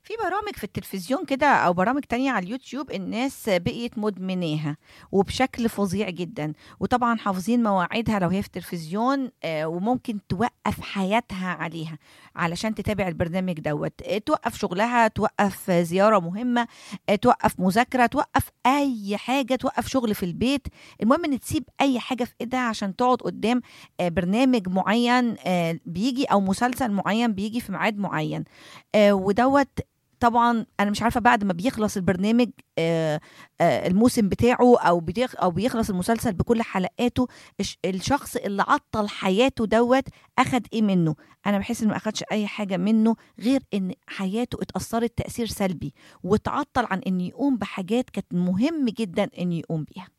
في برامج في التلفزيون كده او برامج تانية على اليوتيوب الناس بقيت مدمناها وبشكل فظيع جدا وطبعا حافظين مواعيدها لو هي في التلفزيون آه، وممكن توقف حياتها عليها علشان تتابع البرنامج دوت آه، توقف شغلها توقف زيارة مهمة آه، توقف مذاكرة توقف اي حاجة توقف شغل في البيت المهم ان تسيب اي حاجة في ايدها عشان تقعد قدام آه، برنامج معين آه، بيجي او مسلسل معين بيجي في ميعاد معين آه، ودوت طبعا انا مش عارفه بعد ما بيخلص البرنامج آه، آه، الموسم بتاعه او بيخ او بيخلص المسلسل بكل حلقاته الش- الشخص اللي عطل حياته دوت اخد ايه منه انا بحس انه ما اخدش اي حاجه منه غير ان حياته اتاثرت تاثير سلبي وتعطل عن انه يقوم بحاجات كانت مهم جدا انه يقوم بيها